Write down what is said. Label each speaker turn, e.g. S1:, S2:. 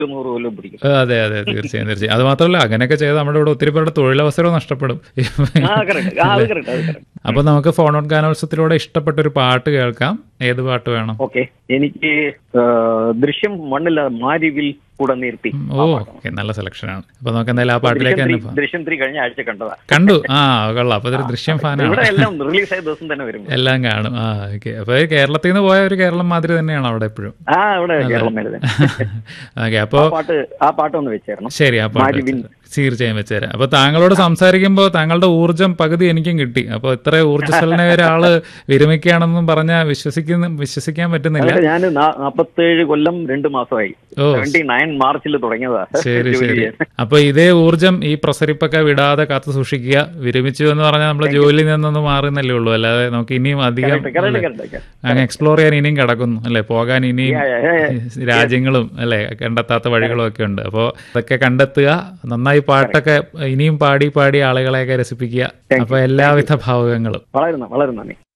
S1: നൂറ് കൊല്ലം പിടിക്കും
S2: ആ, അതെ അതെ തീർച്ചയായും തീർച്ചയായും അത് മാത്രമല്ല അങ്ങനെയൊക്കെ ചെയ്താൽ നമ്മുടെ ഇവിടെ ഒത്തിരി പേരുടെ തൊഴിലവസരവും നഷ്ടപ്പെടും
S1: ആ കറക്റ്റ് ആ അത് കറക്റ്റ് അത് കറക്റ്റ്
S2: അപ്പൊ നമുക്ക് ഫോൺ ഔട്ട് ഗാനോത്സവത്തിലൂടെ ഇഷ്ടപ്പെട്ട ഒരു പാട്ട് കേൾക്കാം ഏത് പാട്ട് വേണം
S1: ഓക്കെ എനിക്ക് ആ, ദൃശ്യം മണ്ണില്ല മാരിവിൽ കൂടെ നിർത്തി
S2: ഓ ഓക്കെ നല്ല സെലക്ഷനാണ് അപ്പൊ നമുക്ക് എന്തായാലും ആ പാട്ടിലേക്ക്
S1: ദൃശ്യം
S2: തന്നെ
S1: ത്രീ
S2: പോകാം
S1: ദൃശ്യം ത്രീ കഴിഞ്ഞ ആഴ്ച കണ്ടതാ
S2: കണ്ടു ആ കൊള്ളാം അപ്പൊ ഇതൊരു ദൃശ്യം ഫാനാണ്
S1: ഇവിടെ എല്ലാം റിലീസ് ആയ ദിവസം തന്നെ വരും
S2: എല്ലാം കാണും ആ ഓക്കെ അപ്പൊ ഈ കേരളത്തിൽ നിന്ന് പോയ ഒരു കേരളം മാതിരി തന്നെയാണ് അവിടെ എപ്പോഴും
S1: ആ ഇവിടെ കേരളം മേലെ തന്നെ
S2: ഓക്കെ അപ്പോ
S1: ആ പാട്ട് ആ പാട്ട് ഒന്ന് വെച്ചേരണം
S2: ശരി ആ പാട്ട്
S1: മാരിവിൻ.
S2: വെച്ചുതരാം. തീർച്ചയായും വെച്ചുതരാം അപ്പൊ താങ്കളോട് സംസാരിക്കുമ്പോൾ താങ്കളുടെ ഊർജ്ജം പകുതി എനിക്കും കിട്ടി അപ്പൊ ഇത്ര ഊർജ്ജസ്വലനായ ഒരാള് വിരമിക്കുകയാണെന്നും പറഞ്ഞാൽ വിശ്വസിക്കുന്ന വിശ്വസിക്കാൻ പറ്റുന്നില്ല
S1: അതൊക്കെ ഞാൻ നാപ്പത്തേഴ് കൊല്ലം രണ്ട് മാസമായി
S2: ഓ
S1: സെവന്റി നയൻ മാർച്ചിൽ തുടങ്ങിയതാ
S2: ശരി
S1: ജോലി
S2: ശരി
S1: ചെയ്യാൻ.
S2: അപ്പൊ ഇതേ ഊർജ്ജം ഈ പ്രസരിപ്പൊക്കെ വിടാതെ കാത്തു സൂക്ഷിക്കുക വിരമിച്ചു എന്ന് പറഞ്ഞാൽ നമ്മൾ ജോലിയിൽ നിന്നൊന്ന് മാറുന്നല്ലേ ഉള്ളൂ അല്ലാതെ നമുക്ക് ഇനിയും അധികം
S1: Correct, correct, correct, correct.
S2: അങ്ങ് എക്സ്പ്ലോർ ചെയ്യാൻ ഇനിയും കിടക്കുന്നു അല്ലെ പോകാൻ ഇനിയും
S1: Yeah, yeah, yeah,
S2: രാജ്യങ്ങളും അല്ലെ കണ്ടെത്താത്ത വഴികളും ഒക്കെ ഉണ്ട് അപ്പോൾ അതൊക്കെ കണ്ടെത്തുക നന്നായി പാട്ടൊക്കെ ഇനിയും പാടി പാടി ആളുകളെയൊക്കെ രസിപ്പിക്കുക അപ്പൊ എല്ലാവിധ ഭാവുകങ്ങളും
S1: വളരെ ന- വളരെ നന്ദി